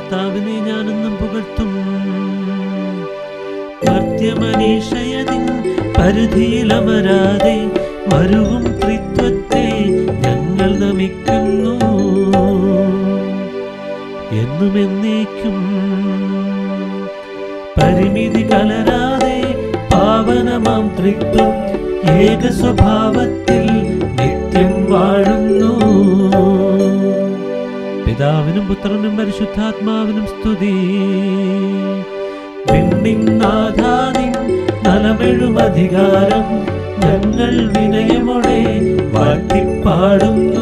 കർത്താവിനെ ഞാനെന്നും പുകഴ്ത്തും മർത്യമനീഷയതിൻ പരിധിയിലമരാതെ മരുവും ത്രിത്വത്തെ ഞങ്ങൾ നമിക്കുന്നു എന്നും എന്നേക്കും പരിമിതി കലരാതെ പാവനമാം ത്രിത്വം ഏക സ്വഭാവത്തിൽ നിത്യം വാഴുന്നു പിതാവിനും പുത്രനും പരിശുദ്ധാത്മാവിനും സ്തുതി വിണ്ണിന്നാഥാനിൻ നലമെഴും അധികാരം ഞങ്ങൾ വിനയമോടെ വാഴ്ത്തിപ്പാടുന്നു